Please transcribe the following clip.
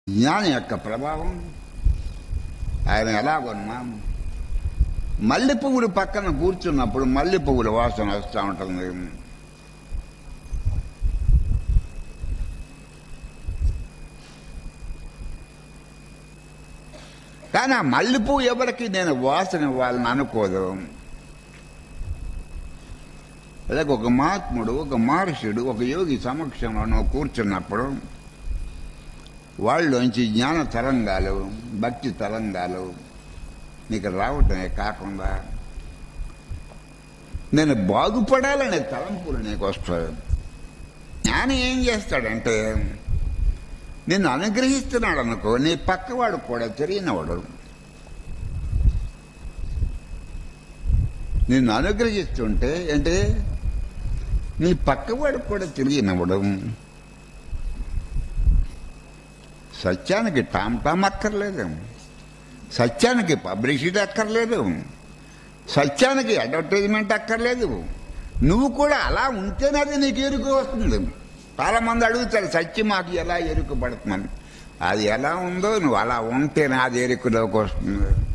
జ్ఞానం యొక్క ప్రభావం ఆయన ఎలాగొన్నా మల్లె పువ్వులు పక్కన కూర్చున్నప్పుడు మల్లె పువ్వుల వాసన వస్తూ ఉంటుంది కానీ ఆ మల్లె పువ్వు ఎవరికి నేను వాసన ఇవ్వాలని అనుకోదు అలాగే ఒక మహాత్ముడు ఒక మహర్షుడు ఒక యోగి సమక్షంలో నువ్వు కూర్చున్నప్పుడు వాళ్ళలోంచి జ్ఞాన తరంగాలు భక్తి తరంగాలు నీకు రావటమే కాకుండా నేను బాగుపడాలనే తలంపులు నీకు వస్తాయి జ్ఞానం ఏం చేస్తాడంటే నిన్ను అనుగ్రహిస్తున్నాడు అనుకో నీ పక్కవాడు కూడా తెలియనివాడు నిన్ను అనుగ్రహిస్తుంటే అంటే నీ పక్కవాడు కూడా తెలియనివ్వడం సత్యానికి టామ్ టామ్ అక్కర్లేదు సత్యానికి పబ్లిసిటీ అక్కర్లేదు సత్యానికి అడ్వర్టైజ్మెంట్ అక్కర్లేదు నువ్వు కూడా అలా ఉంటేనే అది నీకు ఎరుక వస్తుంది చాలా మంది అడుగుతారు సత్యం మాకు ఎలా ఎరుక పడుతుందని అది ఎలా ఉందో నువ్వు అలా ఉంటేనే అది ఎరుకలోకి వస్తుంది